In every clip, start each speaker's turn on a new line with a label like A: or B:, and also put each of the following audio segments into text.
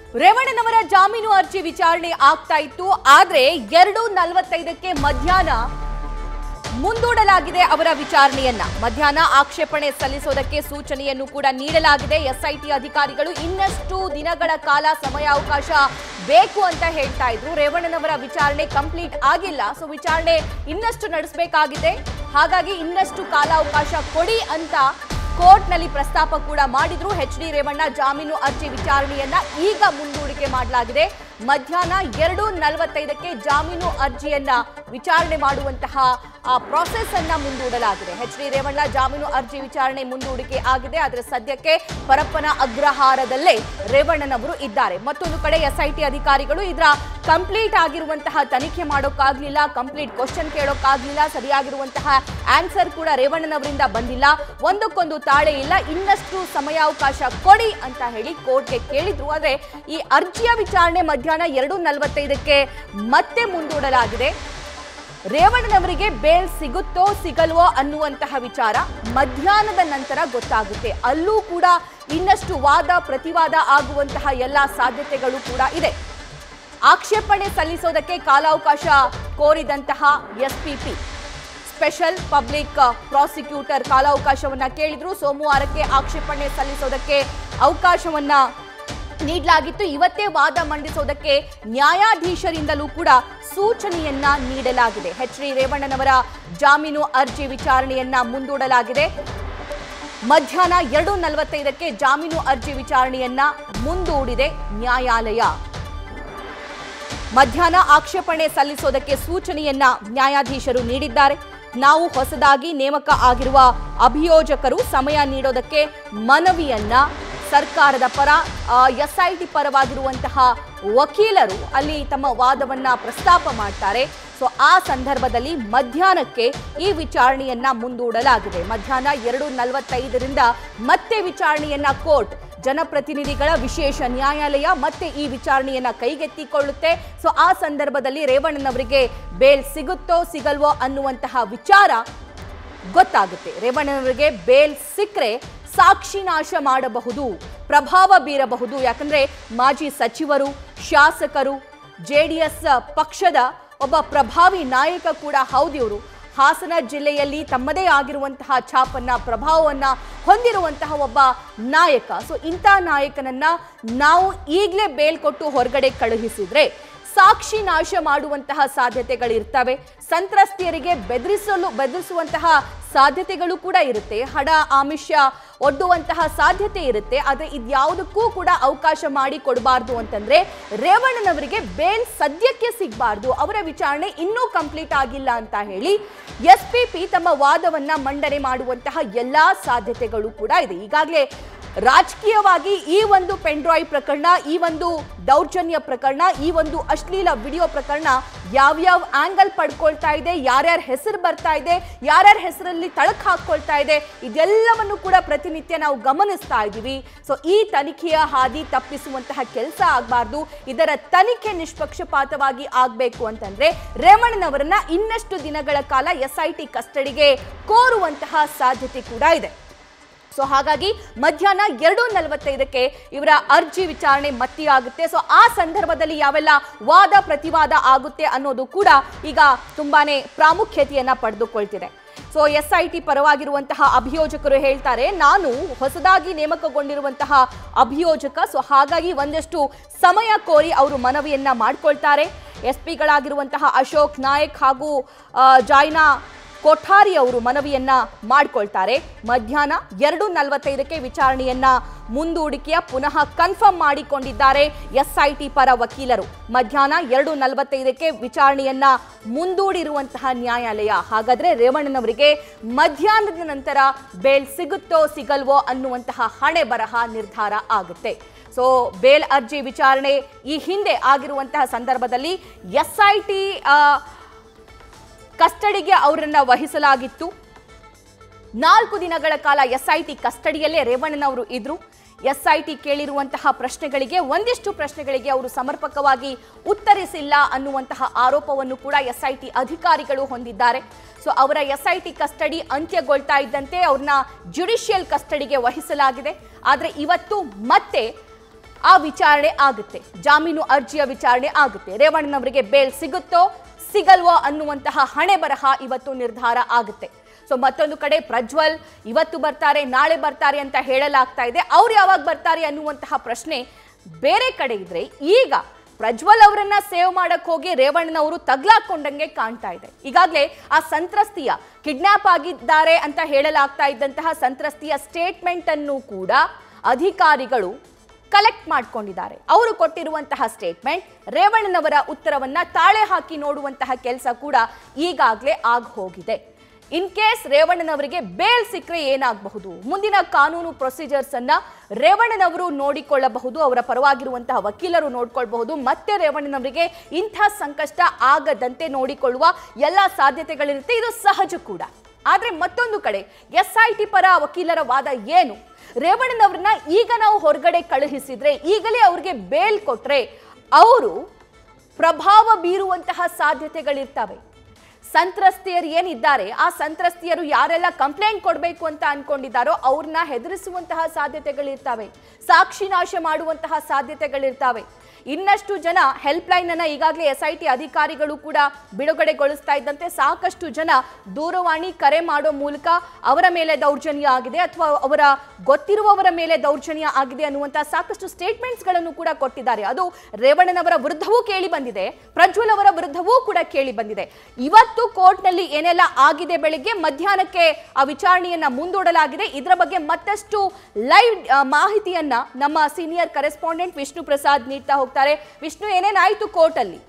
A: ರೇವಣ್ಣನವರ ಜಾಮೀನು ಅರ್ಜಿ ವಿಚಾರಣೆ ಆಗ್ತಾ ಇತ್ತು ಆದ್ರೆ ಎರಡು ನಲವತ್ತೈದಕ್ಕೆ ಮಧ್ಯಾಹ್ನ ಮುಂದೂಡಲಾಗಿದೆ ಅವರ ವಿಚಾರಣೆಯನ್ನ ಮಧ್ಯಾಹ್ನ ಆಕ್ಷೇಪಣೆ ಸಲ್ಲಿಸೋದಕ್ಕೆ ಸೂಚನೆಯನ್ನು ಕೂಡ ನೀಡಲಾಗಿದೆ ಎಸ್ಐಟಿ ಅಧಿಕಾರಿಗಳು ಇನ್ನಷ್ಟು ದಿನಗಳ ಕಾಲ ಸಮಯಾವಕಾಶ ಬೇಕು ಅಂತ ಹೇಳ್ತಾ ಇದ್ರು ರೇವಣ್ಣನವರ ವಿಚಾರಣೆ ಕಂಪ್ಲೀಟ್ ಆಗಿಲ್ಲ ಸೊ ವಿಚಾರಣೆ ಇನ್ನಷ್ಟು ನಡೆಸಬೇಕಾಗಿದೆ ಹಾಗಾಗಿ ಇನ್ನಷ್ಟು ಕಾಲಾವಕಾಶ ಕೊಡಿ ಅಂತ ಕೋರ್ಟ್ನಲ್ಲಿ ಪ್ರಸ್ತಾಪ ಕೂಡ ಮಾಡಿದ್ರು ಎಚ್ ಡಿ ರೇವಣ್ಣ ಜಾಮೀನು ಅರ್ಜಿ ವಿಚಾರಣೆಯನ್ನ ಈಗ ಮುಂದೂಡಿಕೆ ಮಾಡಲಾಗಿದೆ ಮಧ್ಯಾಹ್ನ ಎರಡು ನಲವತ್ತೈದಕ್ಕೆ ಜಾಮೀನು ಅರ್ಜಿಯನ್ನ ವಿಚಾರಣೆ ಮಾಡುವಂತಹ ಆ ಪ್ರಾಸೆಸ್ ಅನ್ನ ಮುಂದೂಡಲಾಗಿದೆ ಎಚ್ ಡಿ ರೇವಣ್ಣ ಜಾಮೀನು ಅರ್ಜಿ ವಿಚಾರಣೆ ಮುಂದೂಡಿಕೆ ಆಗಿದೆ ಆದರೆ ಸದ್ಯಕ್ಕೆ ಪರಪ್ಪನ ಅಗ್ರಹಾರದಲ್ಲೇ ರೇವಣ್ಣನವರು ಇದ್ದಾರೆ ಮತ್ತೊಂದು ಕಡೆ ಎಸ್ಐಟಿ ಅಧಿಕಾರಿಗಳು ಇದರ ಕಂಪ್ಲೀಟ್ ಆಗಿರುವಂತಹ ತನಿಖೆ ಮಾಡೋಕ್ಕಾಗ್ಲಿಲ್ಲ ಕಂಪ್ಲೀಟ್ ಕ್ವಶನ್ ಕೇಳೋಕ್ಕಾಗ್ಲಿಲ್ಲ ಸರಿಯಾಗಿರುವಂತಹ ಆನ್ಸರ್ ಕೂಡ ರೇವಣ್ಣನವರಿಂದ ಬಂದಿಲ್ಲ ಒಂದಕ್ಕೊಂದು ತಾಳೆ ಇಲ್ಲ ಇನ್ನಷ್ಟು ಸಮಯಾವಕಾಶ ಕೊಡಿ ಅಂತ ಹೇಳಿ ಕೋರ್ಟ್ಗೆ ಕೇಳಿದ್ರು ಆದ್ರೆ ಈ ಅರ್ಜಿಯ ವಿಚಾರಣೆ ಮಧ್ಯಾಹ್ನ ಎರಡು ನಲವತ್ತೈದಕ್ಕೆ ಮತ್ತೆ ಮುಂದೂಡಲಾಗಿದೆ ರೇವಣ್ಣನವರಿಗೆ ಬೇಲ್ ಸಿಗುತ್ತೋ ಸಿಗಲ್ವೋ ಅನ್ನುವಂತಹ ವಿಚಾರ ಮಧ್ಯಾಹ್ನದ ನಂತರ ಗೊತ್ತಾಗುತ್ತೆ ಅಲ್ಲೂ ಕೂಡ ಇನ್ನಷ್ಟು ವಾದ ಪ್ರತಿವಾದ ಆಗುವಂತಹ ಎಲ್ಲ ಸಾಧ್ಯತೆಗಳು ಕೂಡ ಇದೆ ಆಕ್ಷೇಪಣೆ ಸಲ್ಲಿಸೋದಕ್ಕೆ ಕಾಲಾವಕಾಶ ಕೋರಿದಂತಹ ಎಸ್ಪಿಪಿ ಸ್ಪೆಷಲ್ ಪಬ್ಲಿಕ್ ಪ್ರಾಸಿಕ್ಯೂಟರ್ ಕಾಲಾವಕಾಶವನ್ನ ಕೇಳಿದ್ರು ಸೋಮವಾರಕ್ಕೆ ಆಕ್ಷೇಪಣೆ ಸಲ್ಲಿಸೋದಕ್ಕೆ ಅವಕಾಶವನ್ನ ನೀಡಲಾಗಿತ್ತು ಇವತ್ತೇ ವಾದ ಮಂಡಿಸೋದಕ್ಕೆ ನ್ಯಾಯಾಧೀಶರಿಂದಲೂ ಕೂಡ ಸೂಚನೆಯನ್ನ ನೀಡಲಾಗಿದೆ ಎಚ್ ಡಿ ರೇವಣ್ಣನವರ ಜಾಮೀನು ಅರ್ಜಿ ವಿಚಾರಣೆಯನ್ನ ಮುಂದೂಡಲಾಗಿದೆ ಮಧ್ಯಾಹ್ನ ಎರಡು ನಲವತ್ತೈದಕ್ಕೆ ಜಾಮೀನು ಅರ್ಜಿ ವಿಚಾರಣೆಯನ್ನ ಮುಂದೂಡಿದೆ ನ್ಯಾಯಾಲಯ ಮಧ್ಯಾಹ್ನ ಆಕ್ಷೇಪಣೆ ಸಲ್ಲಿಸೋದಕ್ಕೆ ಸೂಚನೆಯನ್ನ ನ್ಯಾಯಾಧೀಶರು ನೀಡಿದ್ದಾರೆ ನಾವು ಹೊಸದಾಗಿ ನೇಮಕ ಆಗಿರುವ ಅಭಿಯೋಜಕರು ಸಮಯ ನೀಡೋದಕ್ಕೆ ಮನವಿಯನ್ನ ಸರ್ಕಾರದ ಪರ ಎಸ್ಐಟಿ ಪರವಾಗಿರುವಂತಹ ವಕೀಲರು ಅಲ್ಲಿ ತಮ್ಮ ವಾದವನ್ನ ಪ್ರಸ್ತಾಪ ಮಾಡ್ತಾರೆ ಸೊ ಆ ಸಂದರ್ಭದಲ್ಲಿ ಮಧ್ಯಾಹ್ನಕ್ಕೆ ಈ ವಿಚಾರಣೆಯನ್ನ ಮುಂದೂಡಲಾಗಿದೆ ಮಧ್ಯಾಹ್ನ ಎರಡು ನಲವತ್ತೈದರಿಂದ ಮತ್ತೆ ವಿಚಾರಣೆಯನ್ನ ಕೋರ್ಟ್ ಜನಪ್ರತಿನಿಧಿಗಳ ವಿಶೇಷ ನ್ಯಾಯಾಲಯ ಮತ್ತೆ ಈ ವಿಚಾರಣೆಯನ್ನ ಕೈಗೆತ್ತಿಕೊಳ್ಳುತ್ತೆ ಸೊ ಆ ಸಂದರ್ಭದಲ್ಲಿ ರೇವಣ್ಣನವರಿಗೆ ಬೇಲ್ ಸಿಗುತ್ತೋ ಸಿಗಲ್ವೋ ಅನ್ನುವಂತಹ ವಿಚಾರ ಗೊತ್ತಾಗುತ್ತೆ ರೇವಣ್ಣನವರಿಗೆ ಬೇಲ್ ಸಿಕ್ಕರೆ ಸಾಕ್ಷಿ ನಾಶ ಮಾಡಬಹುದು ಪ್ರಭಾವ ಬೀರಬಹುದು ಯಾಕಂದ್ರೆ ಮಾಜಿ ಸಚಿವರು ಶಾಸಕರು ಜೆ ಡಿ ಎಸ್ ಪಕ್ಷದ ಒಬ್ಬ ಪ್ರಭಾವಿ ನಾಯಕ ಕೂಡ ಹೌದಿವರು ಹಾಸನ ಜಿಲ್ಲೆಯಲ್ಲಿ ತಮ್ಮದೇ ಆಗಿರುವಂತಹ ಛಾಪನ್ನ ಪ್ರಭಾವವನ್ನ ಹೊಂದಿರುವಂತಹ ಒಬ್ಬ ನಾಯಕ ಸೊ ಇಂಥ ನಾಯಕನನ್ನ ನಾವು ಈಗಲೇ ಬೇಲ್ ಕೊಟ್ಟು ಹೊರಗಡೆ ಕಳುಹಿಸಿದ್ರೆ ಸಾಕ್ಷಿ ನಾಶ ಮಾಡುವಂತಹ ಸಾಧ್ಯತೆಗಳಿರ್ತವೆ ಸಂತ್ರಸ್ತೆಯರಿಗೆ ಬೆದರಿಸಲು ಬೆದರಿಸುವಂತಹ ಸಾಧ್ಯತೆಗಳು ಕೂಡ ಇರುತ್ತೆ ಹಣ ಆಮಿಷ ಒಡ್ಡುವಂತಹ ಸಾಧ್ಯತೆ ಇರುತ್ತೆ ಆದರೆ ಇದ್ಯಾವುದಕ್ಕೂ ಕೂಡ ಅವಕಾಶ ಮಾಡಿ ಕೊಡಬಾರ್ದು ಅಂತಂದ್ರೆ ರೇವಣ್ಣನವರಿಗೆ ಬೇಲ್ ಸದ್ಯಕ್ಕೆ ಸಿಗಬಾರ್ದು ಅವರ ವಿಚಾರಣೆ ಇನ್ನೂ ಕಂಪ್ಲೀಟ್ ಆಗಿಲ್ಲ ಅಂತ ಹೇಳಿ ಎಸ್ ಪಿ ಪಿ ತಮ್ಮ ವಾದವನ್ನ ಮಂಡನೆ ಮಾಡುವಂತಹ ಎಲ್ಲಾ ಸಾಧ್ಯತೆಗಳು ಕೂಡ ಇದೆ ಈಗಾಗಲೇ ರಾಜಕೀಯವಾಗಿ ಈ ಒಂದು ಪೆಂಡ್ರಾಯ್ ಪ್ರಕರಣ ಈ ಒಂದು ದೌರ್ಜನ್ಯ ಪ್ರಕರಣ ಈ ಒಂದು ಅಶ್ಲೀಲ ವಿಡಿಯೋ ಪ್ರಕರಣ ಯಾವ್ಯಾವ ಆಂಗಲ್ ಪಡ್ಕೊಳ್ತಾ ಇದೆ ಯಾರ್ಯಾರ ಹೆಸರು ಬರ್ತಾ ಇದೆ ಯಾರ್ಯಾರ ಹೆಸರಲ್ಲಿ ತಳಕ್ ಹಾಕೊಳ್ತಾ ಇದೆ ಇದೆಲ್ಲವನ್ನು ಕೂಡ ಪ್ರತಿನಿತ್ಯ ನಾವು ಗಮನಿಸ್ತಾ ಇದ್ದೀವಿ ಸೊ ಈ ತನಿಖೆಯ ಹಾದಿ ತಪ್ಪಿಸುವಂತಹ ಕೆಲಸ ಆಗಬಾರ್ದು ಇದರ ತನಿಖೆ ನಿಷ್ಪಕ್ಷಪಾತವಾಗಿ ಆಗಬೇಕು ಅಂತಂದ್ರೆ ರೇವಣ್ಣನವರನ್ನ ಇನ್ನಷ್ಟು ದಿನಗಳ ಕಾಲ ಎಸ್ ಐ ಟಿ ಕಸ್ಟಡಿಗೆ ಕೋರುವಂತಹ ಸಾಧ್ಯತೆ ಕೂಡ ಇದೆ ಸೊ ಹಾಗಾಗಿ ಮಧ್ಯಾಹ್ನ ಎರಡು ನಲವತ್ತೈದಕ್ಕೆ ಇವರ ಅರ್ಜಿ ವಿಚಾರಣೆ ಮತ್ತೆ ಆಗುತ್ತೆ ಸೊ ಆ ಸಂದರ್ಭದಲ್ಲಿ ಯಾವೆಲ್ಲ ವಾದ ಪ್ರತಿವಾದ ಆಗುತ್ತೆ ಅನ್ನೋದು ಕೂಡ ಈಗ ತುಂಬಾನೇ ಪ್ರಾಮುಖ್ಯತೆಯನ್ನ ಪಡೆದುಕೊಳ್ತಿದೆ ಸೊ ಎಸ್ ಐ ಟಿ ಪರವಾಗಿರುವಂತಹ ಅಭಿಯೋಜಕರು ಹೇಳ್ತಾರೆ ನಾನು ಹೊಸದಾಗಿ ನೇಮಕಗೊಂಡಿರುವಂತಹ ಅಭಿಯೋಜಕ ಸೊ ಹಾಗಾಗಿ ಒಂದಷ್ಟು ಸಮಯ ಕೋರಿ ಅವರು ಮನವಿಯನ್ನ ಮಾಡ್ಕೊಳ್ತಾರೆ ಎಸ್ ಪಿಗಳಾಗಿರುವಂತಹ ಅಶೋಕ್ ನಾಯಕ್ ಹಾಗೂ ಆ, ಜಾಯ್ನಾ ಕೊಠಾರಿ ಅವರು ಮನವಿಯನ್ನ ಮಾಡಿಕೊಳ್ತಾರೆ ಮಧ್ಯಾಹ್ನ ಎರಡು ನಲವತ್ತೈದಕ್ಕೆ ವಿಚಾರಣೆಯನ್ನ ಮುಂದೂಡಿಕೆಯ ಪುನಃ ಕನ್ಫರ್ಮ್ ಮಾಡಿಕೊಂಡಿದ್ದಾರೆ ಎಸ್ಐಟಿ ಪರ ವಕೀಲರು ಮಧ್ಯಾಹ್ನ ಎರಡು ನಲವತ್ತೈದಕ್ಕೆ ವಿಚಾರಣೆಯನ್ನ ಮುಂದೂಡಿರುವಂತಹ ನ್ಯಾಯಾಲಯ ಹಾಗಾದ್ರೆ ರೇವಣ್ಣನವರಿಗೆ ಮಧ್ಯಾಹ್ನದ ನಂತರ ಬೇಲ್ ಸಿಗುತ್ತೋ ಸಿಗಲ್ವೋ ಅನ್ನುವಂತಹ ಹಣೆ ಬರಹ ನಿರ್ಧಾರ ಆಗುತ್ತೆ ಸೊ ಬೇಲ್ ಅರ್ಜಿ ವಿಚಾರಣೆ ಈ ಹಿಂದೆ ಆಗಿರುವಂತಹ ಸಂದರ್ಭದಲ್ಲಿ ಎಸ್ಐಟಿ ಕಸ್ಟಡಿಗೆ ಅವರನ್ನ ವಹಿಸಲಾಗಿತ್ತು ನಾಲ್ಕು ದಿನಗಳ ಕಾಲ ಎಸ್ಐಟಿ ಕಸ್ಟಡಿಯಲ್ಲೇ ರೇವಣ್ಣನವರು ಇದ್ರು ಎಸ್ಐಟಿ ಕೇಳಿರುವಂತಹ ಪ್ರಶ್ನೆಗಳಿಗೆ ಒಂದಿಷ್ಟು ಪ್ರಶ್ನೆಗಳಿಗೆ ಅವರು ಸಮರ್ಪಕವಾಗಿ ಉತ್ತರಿಸಿಲ್ಲ ಅನ್ನುವಂತಹ ಆರೋಪವನ್ನು ಕೂಡ ಎಸ್ಐಟಿ ಅಧಿಕಾರಿಗಳು ಹೊಂದಿದ್ದಾರೆ ಸೊ ಅವರ ಎಸ್ಐಟಿ ಕಸ್ಟಡಿ ಅಂತ್ಯಗೊಳ್ತಾ ಇದ್ದಂತೆ ಅವ್ರನ್ನ ಜುಡಿಷಿಯಲ್ ಕಸ್ಟಡಿಗೆ ವಹಿಸಲಾಗಿದೆ ಆದರೆ ಇವತ್ತು ಮತ್ತೆ ಆ ವಿಚಾರಣೆ ಆಗುತ್ತೆ ಜಾಮೀನು ಅರ್ಜಿಯ ವಿಚಾರಣೆ ಆಗುತ್ತೆ ರೇವಣ್ಣನವರಿಗೆ ಬೇಲ್ ಸಿಗುತ್ತೋ ಸಿಗಲ್ವೋ ಅನ್ನುವಂತಹ ಹಣೆ ಬರಹ ಇವತ್ತು ನಿರ್ಧಾರ ಆಗುತ್ತೆ ಸೊ ಮತ್ತೊಂದು ಕಡೆ ಪ್ರಜ್ವಲ್ ಇವತ್ತು ಬರ್ತಾರೆ ನಾಳೆ ಬರ್ತಾರೆ ಅಂತ ಹೇಳಲಾಗ್ತಾ ಇದೆ ಅವ್ರು ಯಾವಾಗ ಬರ್ತಾರೆ ಅನ್ನುವಂತಹ ಪ್ರಶ್ನೆ ಬೇರೆ ಕಡೆ ಇದ್ರೆ ಈಗ ಪ್ರಜ್ವಲ್ ಅವರನ್ನ ಸೇವ್ ಮಾಡಕ್ ಹೋಗಿ ರೇವಣ್ಣನವರು ತಗ್ಲಾಕೊಂಡಂಗೆ ಕಾಣ್ತಾ ಇದೆ ಈಗಾಗಲೇ ಆ ಸಂತ್ರಸ್ತಿಯ ಕಿಡ್ನಾಪ್ ಆಗಿದ್ದಾರೆ ಅಂತ ಹೇಳಲಾಗ್ತಾ ಇದ್ದಂತಹ ಸಂತ್ರಸ್ತಿಯ ಸ್ಟೇಟ್ಮೆಂಟ್ ಅನ್ನು ಕೂಡ ಅಧಿಕಾರಿಗಳು ಕಲೆಕ್ಟ್ ಮಾಡ್ಕೊಂಡಿದ್ದಾರೆ ಅವರು ಕೊಟ್ಟಿರುವಂತಹ ಸ್ಟೇಟ್ಮೆಂಟ್ ರೇವಣ್ಣನವರ ಉತ್ತರವನ್ನ ತಾಳೆ ಹಾಕಿ ನೋಡುವಂತಹ ಕೆಲಸ ಕೂಡ ಈಗಾಗಲೇ ಆಗ್ ಹೋಗಿದೆ ಇನ್ ಕೇಸ್ ರೇವಣ್ಣನವರಿಗೆ ಬೇಲ್ ಸಿಕ್ಕರೆ ಏನಾಗಬಹುದು ಮುಂದಿನ ಕಾನೂನು ಪ್ರೊಸೀಜರ್ಸ್ ಅನ್ನ ರೇವಣ್ಣನವರು ನೋಡಿಕೊಳ್ಳಬಹುದು ಅವರ ಪರವಾಗಿರುವಂತಹ ವಕೀಲರು ನೋಡ್ಕೊಳ್ಬಹುದು ಮತ್ತೆ ರೇವಣ್ಣನವರಿಗೆ ಇಂಥ ಸಂಕಷ್ಟ ಆಗದಂತೆ ನೋಡಿಕೊಳ್ಳುವ ಎಲ್ಲ ಸಾಧ್ಯತೆಗಳಿರುತ್ತೆ ಇದು ಸಹಜ ಕೂಡ ಆದ್ರೆ ಮತ್ತೊಂದು ಕಡೆ ಎಸ್ ಐ ಟಿ ಪರ ವಕೀಲರ ವಾದ ಏನು ರೇವಣ್ಣನವ್ರನ್ನ ಈಗ ನಾವು ಹೊರಗಡೆ ಕಳುಹಿಸಿದ್ರೆ ಈಗಲೇ ಅವ್ರಿಗೆ ಬೇಲ್ ಕೊಟ್ರೆ ಅವರು ಪ್ರಭಾವ ಬೀರುವಂತಹ ಸಾಧ್ಯತೆಗಳಿರ್ತವೆ ಸಂತ್ರಸ್ತೆಯರು ಏನಿದ್ದಾರೆ ಆ ಸಂತ್ರಸ್ತೆಯರು ಯಾರೆಲ್ಲ ಕಂಪ್ಲೇಂಟ್ ಕೊಡಬೇಕು ಅಂತ ಅನ್ಕೊಂಡಿದ್ದಾರೋ ಅವ್ರನ್ನ ಹೆದರಿಸುವಂತಹ ಸಾಧ್ಯತೆಗಳಿರ್ತವೆ ಸಾಕ್ಷಿ ನಾಶ ಮಾಡುವಂತಹ ಸಾಧ್ಯತೆಗಳಿರ್ತವೆ ಇನ್ನಷ್ಟು ಜನ ಹೆಲ್ಪ್ ಲೈನ್ ಅನ್ನ ಈಗಾಗಲೇ ಎಸ್ ಐ ಟಿ ಅಧಿಕಾರಿಗಳು ಕೂಡ ಬಿಡುಗಡೆಗೊಳಿಸ್ತಾ ಇದ್ದಂತೆ ಸಾಕಷ್ಟು ಜನ ದೂರವಾಣಿ ಕರೆ ಮಾಡೋ ಮೂಲಕ ಅವರ ಮೇಲೆ ದೌರ್ಜನ್ಯ ಆಗಿದೆ ಅಥವಾ ಅವರ ಗೊತ್ತಿರುವವರ ಮೇಲೆ ದೌರ್ಜನ್ಯ ಆಗಿದೆ ಅನ್ನುವಂತಹ ಸಾಕಷ್ಟು ಸ್ಟೇಟ್ಮೆಂಟ್ಸ್ ಗಳನ್ನು ಕೂಡ ಕೊಟ್ಟಿದ್ದಾರೆ ಅದು ರೇವಣ್ಣನವರ ವಿರುದ್ಧವೂ ಕೇಳಿ ಬಂದಿದೆ ಪ್ರಜ್ವಲ್ ಅವರ ವಿರುದ್ಧವೂ ಕೂಡ ಕೇಳಿ ಬಂದಿದೆ ಇವತ್ತು ಕೋರ್ಟ್ನಲ್ಲಿ ಏನೆಲ್ಲ ಆಗಿದೆ ಬೆಳಿಗ್ಗೆ ಮಧ್ಯಾಹ್ನಕ್ಕೆ ಆ ವಿಚಾರಣೆಯನ್ನ ಮುಂದೂಡಲಾಗಿದೆ ಇದರ ಬಗ್ಗೆ ಮತ್ತಷ್ಟು ಲೈವ್ ಮಾಹಿತಿಯನ್ನ ನಮ್ಮ ಸೀನಿಯರ್ ಕರೆಸ್ಪಾಂಡೆಂಟ್ ವಿಷ್ಣು ಪ್ರಸಾದ್ ನೀಡ್ತಾ ಹೋಗ್ತಾರೆ ವಿಷ್ಣು ಏನೇನಾಯ್ತು ಕೋರ್ಟ್ ಅಲ್ಲಿ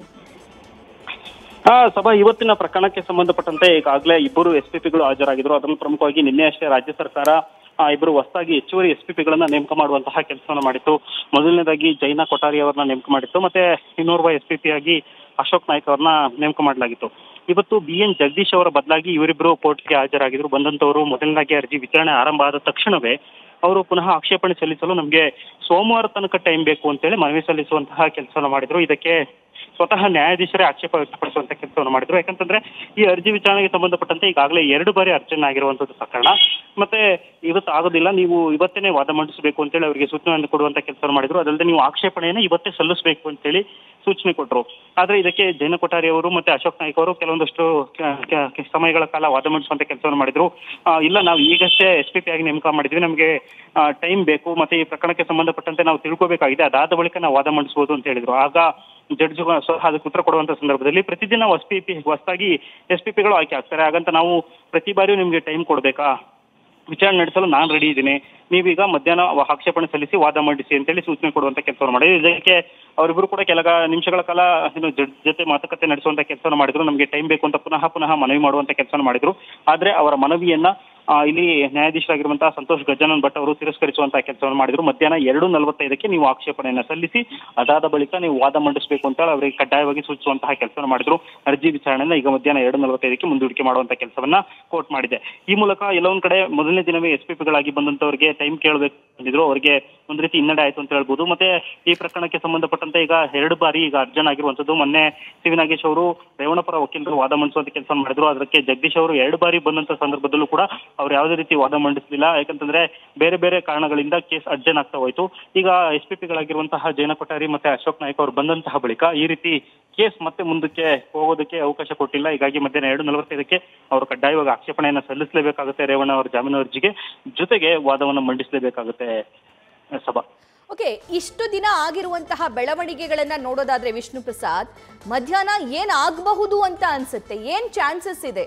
B: ಆ ಸಭಾ ಇವತ್ತಿನ ಪ್ರಕರಣಕ್ಕೆ ಸಂಬಂಧಪಟ್ಟಂತೆ ಈಗಾಗಲೇ ಇಬ್ಬರು ಎಸ್ಪಿಪಿಗಳು ಹಾಜರಾಗಿದ್ರು ಅದರಲ್ಲಿ ಪ್ರಮುಖವಾಗಿ ನಿನ್ನೆ ಅಷ್ಟೇ ರಾಜ್ಯ ಸರ್ಕಾರ ಆ ಇಬ್ಬರು ಹೊಸದಾಗಿ ಹೆಚ್ಚುವರಿ ಎಸ್ಪಿಪಿಗಳನ್ನ ನೇಮಕ ಮಾಡುವಂತಹ ಕೆಲಸವನ್ನು ಮಾಡಿತ್ತು ಮೊದಲನೇದಾಗಿ ಜೈನಾ ಕೊಠಾರಿ ಅವರನ್ನ ನೇಮಕ ಮಾಡಿತ್ತು ಮತ್ತೆ ಇನ್ನೋರ್ವ ಎಸ್ಪಿಪಿ ಆಗಿ ಅಶೋಕ್ ನಾಯ್ಕ್ ಅವರನ್ನ ನೇಮಕ ಮಾಡಲಾಗಿತ್ತು ಇವತ್ತು ಬಿ ಎನ್ ಜಗದೀಶ್ ಅವರ ಬದಲಾಗಿ ಇವರಿಬ್ಬರು ಕೋರ್ಟ್ಗೆ ಹಾಜರಾಗಿದ್ರು ಬಂದಂತವರು ಮೊದಲನೇದಾಗಿ ಅರ್ಜಿ ವಿಚಾರಣೆ ಆರಂಭ ಆದ ತಕ್ಷಣವೇ ಅವರು ಪುನಃ ಆಕ್ಷೇಪಣೆ ಸಲ್ಲಿಸಲು ನಮಗೆ ಸೋಮವಾರ ತನಕ ಟೈಮ್ ಬೇಕು ಅಂತೇಳಿ ಮನವಿ ಸಲ್ಲಿಸುವಂತಹ ಕೆಲಸವನ್ನು ಮಾಡಿದ್ರು ಇದಕ್ಕೆ ಸ್ವತಃ ನ್ಯಾಯಾಧೀಶರೇ ಆಕ್ಷೇಪ ವ್ಯಕ್ತಪಡಿಸುವಂತ ಕೆಲಸವನ್ನು ಮಾಡಿದ್ರು ಯಾಕಂತಂದ್ರೆ ಈ ಅರ್ಜಿ ವಿಚಾರಣೆಗೆ ಸಂಬಂಧಪಟ್ಟಂತೆ ಈಗಾಗಲೇ ಎರಡು ಬಾರಿ ಅರ್ಜಿನ ಆಗಿರುವಂತದ್ದು ಪ್ರಕರಣ ಮತ್ತೆ ಇವತ್ತು ಆಗೋದಿಲ್ಲ ನೀವು ಇವತ್ತೇನೆ ವಾದ ಮಂಡಿಸಬೇಕು ಅಂತೇಳಿ ಅವರಿಗೆ ಸೂಚನೆಯನ್ನು ಕೊಡುವಂತ ಕೆಲಸವನ್ನು ಮಾಡಿದ್ರು ಅದಲ್ಲದೆ ನೀವು ಆಕ್ಷೇಪಣೆಯನ್ನು ಇವತ್ತೇ ಸಲ್ಲಿಸಬೇಕು ಅಂತೇಳಿ ಸೂಚನೆ ಕೊಟ್ಟರು ಆದ್ರೆ ಇದಕ್ಕೆ ಜೈನ ಕೊಠಾರಿ ಅವರು ಮತ್ತೆ ಅಶೋಕ್ ನಾಯ್ಕ್ ಅವರು ಕೆಲವೊಂದಷ್ಟು ಕ- ಕ- ಕ- ಸಮಯಗಳ ಕಾಲ ವಾದ ಮಂಡಿಸುವಂತ ಕೆಲಸವನ್ನು ಮಾಡಿದ್ರು ಆ, ಇಲ್ಲ ನಾವು ಈಗಷ್ಟೇ ಎಸ್ ಪಿ ಪಿ ಆಗಿ ನೇಮಕ ಮಾಡಿದ್ವಿ ನಮಗೆ ಟೈಮ್ ಬೇಕು ಮತ್ತೆ ಈ ಪ್ರಕರಣಕ್ಕೆ ಸಂಬಂಧಪಟ್ಟಂತೆ ನಾವು ತಿಳ್ಕೋಬೇಕಾಗಿದೆ ಅದಾದ ಬಳಿಕ ನಾವು ವಾದ ಮಂಡಿಸಬಹುದು ಅಂತ ಹೇಳಿದ್ರು ಆಗ ಜಡ್ಜ್ ಸಹ ಅದಕ್ಕೆ ಉತ್ತರ ಕೊಡುವಂತ ಸಂದರ್ಭದಲ್ಲಿ ಪ್ರತಿದಿನ ಎಸ್ ಪಿ ಪಿ ಹೊಸದಾಗಿ ಎಸ್ ಪಿ ಪಿಗಳು ಆಯ್ಕೆ ಆಗ್ತಾರೆ ಹಾಗಂತ ನಾವು ಪ್ರತಿ ಬಾರಿಯೂ ನಿಮಗೆ ಟೈಮ್ ಕೊಡಬೇಕಾ ವಿಚಾರಣೆ ನಡೆಸಲು ನಾನು ರೆಡಿ ಇದ್ದೀನಿ ನೀವೀಗ ಮಧ್ಯಾಹ್ನ ವ- ಆಕ್ಷೇಪಣೆ ಸಲ್ಲಿಸಿ ವಾದ ಮಂಡಿಸಿ ಅಂತೇಳಿ ಸೂಚನೆ ಕೊಡುವಂತ ಕೆಲಸವನ್ನು ಮಾಡಿದ್ರು ಇದಕ್ಕೆ ಅವರಿಬ್ಬರು ಕೂಡ ಕೆಲ ನಿಮಿಷಗಳ ಕಾಲ ಏನು ಜಡ್ಜ್ ಜೊತೆ ಮಾತುಕತೆ ನಡೆಸುವಂತ ಕೆಲಸವನ್ನು ಮಾಡಿದ್ರು ನಮಗೆ ಟೈಮ್ ಬೇಕು ಅಂತ ಪುನಃ ಪುನಃ ಮನವಿ ಮಾಡುವಂತ ಕೆಲಸವನ್ನು ಮಾಡಿದ್ರು ಆದ್ರೆ ಅವರ ಮನವಿಯನ್ನ ಆ, ಇಲ್ಲಿ ನ್ಯಾಯಾಧೀಶರಾಗಿರುವಂತಹ ಸಂತೋಷ್ ಗಜಾನನ್ ಭಟ್ ಅವರು ತಿರಸ್ಕರಿಸುವಂತಹ ಕೆಲಸವನ್ನು ಮಾಡಿದ್ರು ಮಧ್ಯಾಹ್ನ ಎರಡು ನಲವತ್ತೈದಕ್ಕೆ ನೀವು ಆಕ್ಷೇಪಣೆಯನ್ನ ಸಲ್ಲಿಸಿ ಅದಾದ ಬಳಿಕ ನೀವು ವಾದ ಮಂಡಿಸಬೇಕು ಅಂತ ಅವರಿಗೆ ಕಡ್ಡಾಯವಾಗಿ ಸೂಚಿಸುವಂತಹ ಕೆಲಸವನ್ನು ಮಾಡಿದ್ರು ಅರ್ಜಿ ವಿಚಾರಣೆಯನ್ನ ಈಗ ಮಧ್ಯಾಹ್ನ ಎರಡು ನಲವತ್ತೈದಕ್ಕೆ ಮುಂದೂಡಿಕೆ ಮಾಡುವಂತ ಕೆಲಸವನ್ನ ಕೋರ್ಟ್ ಮಾಡಿದೆ ಈ ಮೂಲಕ ಎಲ್ಲೊಂದ್ ಕಡೆ ಮೊದಲನೇ ದಿನವೇ ಎಸ್ ಪಿ ಪಿಗಳಾಗಿ ಬಂದಂತವರಿಗೆ ಟೈಮ್ ಕೇಳಬೇಕು ಅಂದಿದ್ರು ಅವರಿಗೆ ಒಂದ್ ರೀತಿ ಹಿನ್ನಡೆ ಆಯ್ತು ಅಂತ ಹೇಳ್ಬೋದು ಮತ್ತೆ ಈ ಪ್ರಕರಣಕ್ಕೆ ಸಂಬಂಧಪಟ್ಟಂತೆ ಈಗ ಎರಡು ಬಾರಿ ಈಗ ಅರ್ಜನ್ ಆಗಿರುವಂತದ್ದು ಮೊನ್ನೆ ಸಿ ವಿ ನಾಗೇಶ್ ಅವರು ರೇವಣಪರ ವಕೀಲರು ವಾದ ಮಂಡಿಸುವಂತ ಕೆಲಸ ಮಾಡಿದ್ರು ಅದಕ್ಕೆ ಜಗದೀಶ್ ಅವರು ಎರಡು ಬಾರಿ ಬಂದಂತ ಸಂದರ್ಭದಲ್ಲೂ ಕೂಡ ಅವ್ರು ಯಾವುದೇ ರೀತಿ ವಾದ ಮಂಡಿಸಲಿಲ್ಲ ಯಾಕಂತಂದ್ರೆ ಬೇರೆ ಬೇರೆ ಕಾರಣಗಳಿಂದ ಕೇಸ್ ಅರ್ಜನ್ ಆಗ್ತಾ ಹೋಯ್ತು ಈಗ ಎಸ್ ಪಿ ಪಿಗಳಾಗಿರುವಂತಹ ಜೈನ ಕೊಠಾರಿ ಮತ್ತೆ ಅಶೋಕ್ ನಾಯ್ಕ್ ಅವರು ಬಂದಂತಹ ಬಳಿಕ ಈ ರೀತಿ ಕೇಸ್ ಮತ್ತೆ ಮುಂದಕ್ಕೆ ಹೋಗೋದಕ್ಕೆ ಅವಕಾಶ ಕೊಟ್ಟಿಲ್ಲ ಹೀಗಾಗಿ ಮಧ್ಯಾಹ್ನ ಎರಡು ನಲವತ್ತೈದಕ್ಕೆ ಅವರು ಕಡ್ಡಾಯವಾಗಿ ಆಕ್ಷೇಪಣೆಯನ್ನ ಸಲ್ಲಿಸಲೇಬೇಕಾಗುತ್ತೆ ರೇವಣ್ಣ ಅವರ ಜಾಮೀನು ಅರ್ಜಿಗೆ ಜೊತೆಗೆ ವಾದವನ್ನು ಮಂಡಿಸಲೇಬೇಕಾಗುತ್ತೆ ಸಭಾ
A: ಓಕೆ ಇಷ್ಟು ದಿನ ಆಗಿರುವಂತಹ ಬೆಳವಣಿಗೆಗಳನ್ನ ನೋಡೋದಾದ್ರೆ ವಿಷ್ಣು ಪ್ರಸಾದ್ ಮಧ್ಯಾಹ್ನ ಏನಾಗಬಹುದು ಅಂತ ಅನ್ಸುತ್ತೆ ಏನ್ ಚಾನ್ಸಸ್ ಇದೆ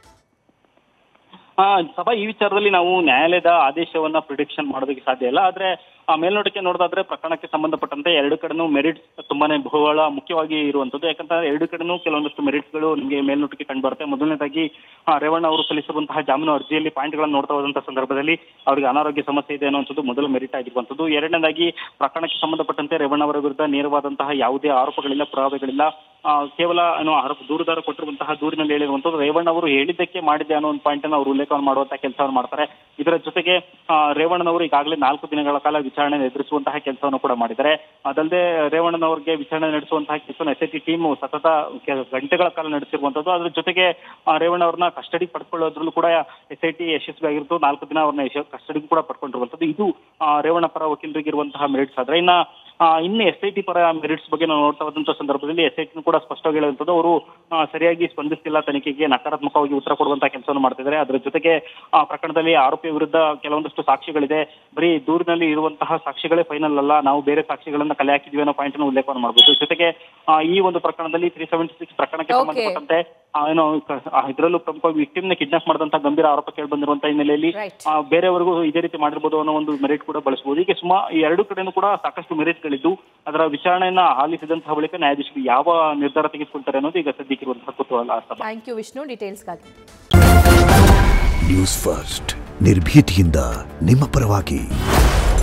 B: ಆ, ಸಭಾ ಈ ವಿಚಾರದಲ್ಲಿ ನಾವು ನ್ಯಾಯಾಲಯದ ಆದೇಶವನ್ನ ಪ್ರಿಡಿಕ್ಷನ್ ಮಾಡೋದಕ್ಕೆ ಸಾಧ್ಯ ಇಲ್ಲ ಆದ್ರೆ ಆ ಮೇಲ್ನೋಟಕ್ಕೆ ನೋಡೋದಾದ್ರೆ ಪ್ರಕರಣಕ್ಕೆ ಸಂಬಂಧಪಟ್ಟಂತೆ ಎರಡು ಕಡೆನೂ ಮೆರಿಟ್ಸ್ ತುಂಬಾನೇ ಬಹಳ ಮುಖ್ಯವಾಗಿ ಇರುವಂತದ್ದು ಯಾಕಂತಂದ್ರೆ ಎರಡು ಕಡೆನೂ ಕೆಲವೊಂದಷ್ಟು ಮೆರಿಟ್ಸ್ಗಳು ನಿಮಗೆ ಮೇಲ್ನೋಟಕ್ಕೆ ಕಂಡು ಬರುತ್ತೆ ಮೊದಲನೇದಾಗಿ ಆ, ರೇವಣ್ಣ ಅವರು ಸಲ್ಲಿಸಿರುವಂತಹ ಜಾಮೀನು ಅರ್ಜಿಯಲ್ಲಿ ಪಾಯಿಂಟ್ಗಳನ್ನು ನೋಡ್ತಾ ಹೋದಂತಹ ಸಂದರ್ಭದಲ್ಲಿ ಅವರಿಗೆ ಅನಾರೋಗ್ಯ ಸಮಸ್ಯೆ ಇದೆ ಅನ್ನುವಂಥದ್ದು ಮೊದಲ ಮೆರಿಟ್ ಆಗಿರುವಂತದ್ದು ಎರಡನೇದಾಗಿ ಪ್ರಕರಣಕ್ಕೆ ಸಂಬಂಧಪಟ್ಟಂತೆ ರೇವಣ್ಣ ಅವರ ವಿರುದ್ಧ ನೇರವಾದಂತಹ ಯಾವುದೇ ಆರೋಪಗಳಿಲ್ಲ ಪುರಾವೆಗಳಿಲ್ಲ ಆ, ಕೇವಲ ಏನು ಆರೋಪ ದೂರುದಾರ ಕೊಟ್ಟಿರುವಂತಹ ದೂರಿನಲ್ಲಿ ಹೇಳಿರುವಂತದ್ದು ರೇವಣ್ಣ ಅವರು ಹೇಳಿದ್ದಕ್ಕೆ ಮಾಡಿದೆ ಅನ್ನೋ ಒಂದು ಪಾಯಿಂಟ್ ಅನ್ನು ಅವರು ಉಲ್ಲೇಖವನ್ನು ಮಾಡುವಂತಹ ಕೆಲಸವನ್ನು ಮಾಡ್ತಾರೆ ಇದರ ಜೊತೆಗೆ ಆ, ರೇವಣ್ಣನವರು ಈಗಾಗಲೇ ನಾಲ್ಕು ದಿನಗಳ ಕಾಲ ವಿಚಾರಣೆ ಎದುರಿಸುವಂತಹ ಕೆಲಸವನ್ನು ಕೂಡ ಮಾಡಿದ್ದಾರೆ ಅದಲ್ಲದೆ ರೇವಣ್ಣನವರಿಗೆ ವಿಚಾರಣೆ ನಡೆಸುವಂತಹ ಕೆಲಸ ಎಸ್ ಐ ಟಿ ಟೀಮ್ ಸತತ ಕೆ- ಗಂಟೆಗಳ ಕಾಲ ನಡೆಸಿರುವಂತದ್ದು ಅದ್ರ ಜೊತೆಗೆ ಆ, ರೇವಣ್ಣ ಅವ್ರನ್ನ ಕಸ್ಟಡಿ ಪಡ್ಕೊಳ್ಳೋದ್ರಲ್ಲೂ ಕೂಡ ಎಸ್ ಐ ಟಿ ಯಶಸ್ವಿ ಆಗಿರುತ್ತು ನಾಲ್ಕು ದಿನ ಅವ್ರನ್ನ ಕಸ್ಟಡಿಗೂ ಕೂಡ ಪಡ್ಕೊಂಡಿರುವಂತದ್ದು ಇದು ಆ, ರೇವಣ್ಣ ಪರ ವಕೀಲರಿಗೆ ಇರುವಂತಹ ಮೆರಿಟ್ಸ್ ಆದ್ರೆ ಇನ್ನ ಆ, ಇನ್ನು ಎಸ್ ಐ ಟಿ ಪರ ಮೆರಿಟ್ಸ್ ಬಗ್ಗೆ ನಾವು ನೋಡ್ತಾ ಹೋದಂತ ಸಂದರ್ಭದಲ್ಲಿ ಎಸ್ ಐ ಟಿ ಕೂಡ ಸ್ಪಷ್ಟವಾಗಿ ಹೇಳುವಂಥದ್ದು ಅವರು ಆ, ಸರಿಯಾಗಿ ಸ್ಪಂದಿಸ್ತಿಲ್ಲ ತನಿಖೆಗೆ ನಕಾರಾತ್ಮಕವಾಗಿ ಉತ್ತರ ಕೊಡುವಂತಹ ಕೆಲಸವನ್ನು ಮಾಡ್ತಿದ್ದಾರೆ ಅದರ ಜೊತೆಗೆ ಆ ಪ್ರಕರಣದಲ್ಲಿ ಆರೋಪಿಯ ವಿರುದ್ಧ ಕೆಲವೊಂದಷ್ಟು ಸಾಕ್ಷಿಗಳಿದೆ ಬರೀ ದೂರಿನಲ್ಲಿ ಇರುವಂತಹ ಸಾಕ್ಷಿಗಳೇ ಫೈನಲ್ ಅಲ್ಲ ನಾವು ಬೇರೆ ಸಾಕ್ಷಿಗಳನ್ನ ಕಲೆ ಹಾಕಿದ್ವಿ ಅನ್ನೋ ಪಾಯಿಂಟ್ ಅನ್ನು ಉಲ್ಲೇಖವನ್ನು ಮಾಡಬಹುದು ಜೊತೆಗೆ ಆ, ಈ ಒಂದು ಪ್ರಕರಣದಲ್ಲಿ ತ್ರೀ ಸೆವೆಂಟಿ ಸಿಕ್ಸ್ ಪ್ರಕರಣಕ್ಕೆ
A: Okay.
B: ಸಂಬಂಧಪಟ್ಟಂತೆ ಆ, ಏನು ಕ- ಆ, ಇದರಲ್ಲೂ ಪ್ರಮುಖವಾಗಿ ವಿಕ್ಟಿಮ್ ನ ಕಿಡ್ನಾಪ್ ಮಾಡಿದಂತ ಗಂಭೀರ ಆರೋಪ ಕೇಳಿ ಬಂದಿರುವಂತಹ ಹಿನ್ನೆಲೆಯಲ್ಲಿ
A: Right.
B: ಆ, ಬೇರೆಯವರಿಗೂ ಇದೇ ರೀತಿ ಮಾಡಿರ್ಬೋದು ಅನ್ನೋ ಒಂದು ಮೆರಿಟ್ ಕೂಡ ಬಳಸಬಹುದು ಹೀಗೆ ಸುಮಾ ಈ ಎರಡು ಕಡೆನೂ ಕೂಡ ಸಾಕಷ್ಟು ಮೆರಿಟ್ಗಳಿದ್ದು ಅದರ ವಿಚಾರಣೆಯನ್ನ ಆಲಿಸಿದಂತಹ ಬಳಿಕ ನ್ಯಾಯಾಧೀಶರು ಯಾವ ನಿರ್ಧಾರ ತೆಗೆದುಕೊಳ್ತಾರೆ ಅನ್ನೋದು ಈಗ ಸದ್ಯಕ್ಕಿರುವಂತಹ ಕುತೂಹಲ ಸಭಾ
A: ಥ್ಯಾಂಕ್ ಯು ವಿಷ್ಣು ಡೀಟೇಲ್ಸ್ಗಾಗಿ
C: ನ್ಯೂಸ್ ಫಸ್ಟ್ ನಿರ್ಭೀತಿಯಿಂದ ನಿಮ್ಮ ಪರವಾಗಿ